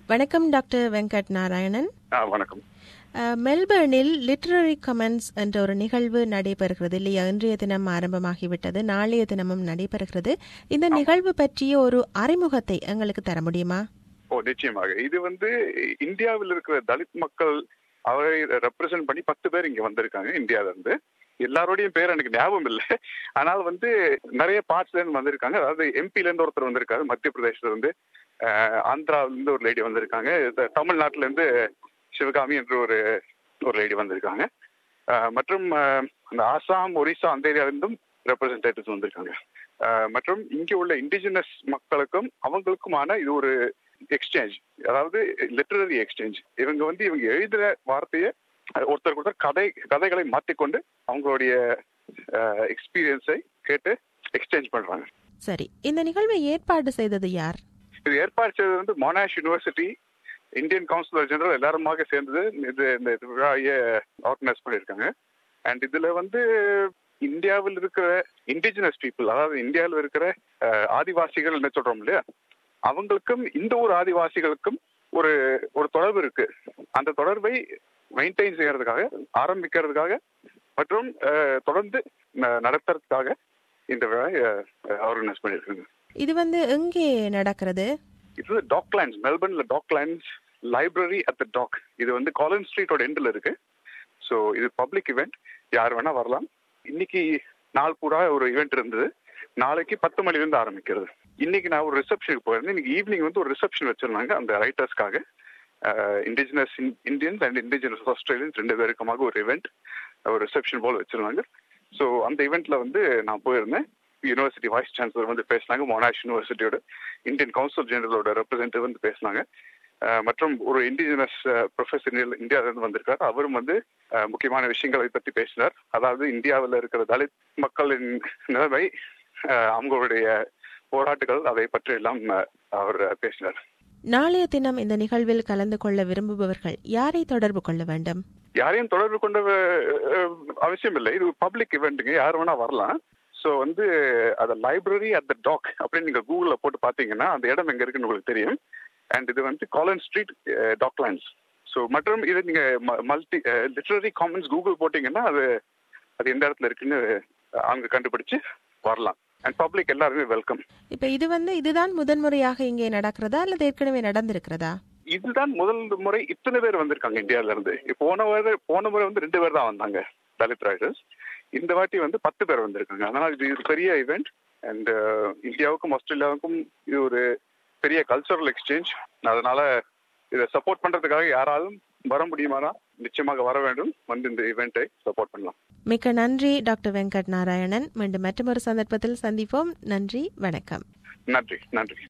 வணக்கம் டாக்டர் வெங்கட் நாராயணன் ஆ வணக்கம் அஹ், மெல்பர்னில் literary comments என்ற ஒரு நிகழ்வு நடைபெறுகிறது இல்லையா இன்றைய தினம் ஆரம்பமாகிவிட்டது நாளைய தினமும் நடைபெறுகிறது இந்த நிகழ்வு பற்றிய ஒரு அறிமுகத்தை எங்களுக்கு தர முடியுமா ஓ நிச்சயமாக இது வந்து இந்தியாவில் இருக்கிற தலித் மக்கள் அவரை ரெப்ரசென்ட் பண்ணி பத்து பேர் இங்க வந்திருக்காங்க இந்தியால இருந்து எல்லாரோடையும் பேர் எனக்கு ஞாபகம் இல்லை ஆனால் வந்து நிறைய பார்ட்ஸ்ல இருந்து வந்திருக்காங்க அதாவது எம்பில இருந்து ஒருத்தர் வந்திருக்காரு மத்திய பிரதேசத்துல இருந்து அஹ், ஆந்திராவில இருந்து ஒரு லேடி வந்திருக்காங்க இது தமிழ்நாட்டுல இருந்து சிவகாமி என்று ஒரு ஒரு லேடி வந்திருக்காங்க அஹ், மற்றும் அஹ், அந்த ஆசாம் ஒரிசா அந்த ஏரியால இருந்தும் ரெப்ரசன்டேட்டிவ்ஸ் வந்திருக்காங்க அஹ், மற்றும் இங்க உள்ள இண்டிஜினஸ் மக்களுக்கும் அவங்களுக்குமான இது ஒரு எக்ஸ்சேஞ்ச் அதாவது லிட்டரரி எக்ஸ்சேஞ்ச் இவங்க வந்து இவங்க எழுதுற வார்த்தையை அஹ், ஒருத்தருக்கு ஒருத்தர் கதை கதைகளை மாற்றிக்கொண்டு அவங்களுடைய எக்ஸ்பீரியன்ஸை கேட்டு எக்ஸ்சேஞ்ச் பண்றாங்க சரி இந்த நிகழ்வை ஏற்பாடு செய்தது யார் இது ஏற்பாடு செய்தது வந்து Monash university Indian councillor general எல்லாருமாக சேர்ந்து இது இந்த இது விழாவையே ஆர்கனைஸ் பண்ணியிருக்காங்க அண்ட் இதுல வந்து இந்தியாவில் இருக்கிற இண்டிஜினஸ் பீப்புள் அதாவது இந்தியாவில் இருக்கிற அஹ், ஆதிவாசிகள் என்ன சொல்றோம் இல்லையா அவங்களுக்கும் இந்த ஒரு ஆதிவாசிகளுக்கும் ஒரு ஒரு தொடர்பு இருக்கு அந்த தொடர்பை மெயின்டைன் செய்யறதுக்காக ஆரம்பிக்கிறதுக்காக மற்றும் அஹ், தொடர்ந்து ந- நடத்துறதுக்காக இந்த விழாவை ஆர்கனைஸ் பண்ணியிருக்காங்க இது வந்து எங்கே நடக்கிறது இது டாக்லைன்ஸ் மெல்பர்ன்ல Docklands library at the dock இது வந்து காலன் ஸ்ட்ரீட்டோட எண்டில் இருக்கு ஸோ இது பப்ளிக் இவெண்ட் யார் வேணா வரலாம் இன்னைக்கு நாள் பூரா ஒரு இவெண்ட் இருந்தது நாளைக்கு பத்து மணிலேருந்து ஆரம்பிக்கிறது இன்னைக்கு நான் ஒரு ரிசப்ஷனுக்கு போயிருந்தேன் இன்னைக்கு ஈவினிங் வந்து ஒரு ரிசப்ஷன் வச்சிருந்தாங்க அந்த ரைட்டர்ஸ்க்காக indigenous Indians and indigenous Australians ரெண்டு பேருக்குமாக ஒரு இவெண்ட் ஒரு ரிசப்ஷன் போல் வச்சிருந்தாங்க ஸோ அந்த இவெண்ட்ல வந்து நான் போயிருந்தேன் யூனிவர்சிட்டி வைஸ் சான்சலர் வந்து பேசினாங்க மொனாஷ் யூனிவர்சிட்டியோட இந்தியன் கவுன்சில் ஜெனரலோட ரெப்ரசன்டேட்டிவ் வந்து பேசினாங்க அஹ் மற்றும் ஒரு இண்டிஜினஸ் ப்ரொஃபஸர் இந்தியாவிலிருந்து வந்திருக்காரு அவரும் வந்து அஹ், முக்கியமான விஷயங்களை பற்றி பேசினார் அதாவது இந்தியாவில் இருக்கிற தலித் மக்களின் நிலைமை அஹ், அவங்களுடைய போராட்டங்கள் அதை பற்றி எல்லாம் அஹ், அவர் பேசினார் நாளைய தினம் இந்த நிகழ்வில் கலந்து கொள்ள விரும்புபவர்கள் யாரை தொடர்பு கொள்ள வேண்டும் யாரையும் தொடர்பு கொண்ட அஹ், அவசியம் இல்லை இது பப்ளிக் இவெண்ட்டுங்க யார் வேணா வரலாம் ஸோ வந்து அது லைப்ரரி அட் த டாக் அப்படின்னு நீங்க கூகுள்ல போட்டு பார்த்தீங்கன்னா அந்த இடம் எங்க இருக்குன்னு உங்களுக்கு தெரியும் அண்ட் இது வந்து காலன் ஸ்ட்ரீட் டாக்லைன்ஸ் ஸோ மற்றும் இது நீங்க மல்டி லிட்ரரி காமன்ஸ் கூகுள் போட்டீங்கன்னா அது அது எந்த இடத்துல இருக்குன்னு அங்க கண்டுபிடிச்சு வரலாம் அண்ட் பப்ளிக் எல்லாருமே வெல்கம் இப்ப இது வந்து இதுதான் முதன்முறையாக இங்கே நடக்கிறதா அல்லது ஏற்கனவே நடந்திருக்கிறதா இதுதான் முதல் முறை இத்தனை பேர் வந்திருக்காங்க இந்தியால இருந்து இப்போ போன முறை போன முறை வந்து ரெண்டு பேர் தான் வந்தாங்க தலித் ரைடர்ஸ் இந்த வாட்டி வந்து பத்து பேர் வந்திருக்காங்க அதனால இது ஒரு பெரிய ஈவெண்ட் அண்ட் இந்தியாவுக்கும் ஆஸ்திரேலியாவுக்கும் இது ஒரு பெரிய கல்ச்சரல் எக்ஸ்சேஞ்ச் அதனால இதை சப்போர்ட் பண்றதுக்காக யாராலும் வர முடியுமானா நிச்சயமாக வர வேண்டும் வந்து இந்த ஈவெண்ட்டை சப்போர்ட் பண்ணலாம் மிக்க நன்றி டாக்டர் வெங்கட் நாராயணன் மீண்டும் மற்றொரு சந்தர்ப்பத்தில் சந்திப்போம் நன்றி வணக்கம் நன்றி நன்றி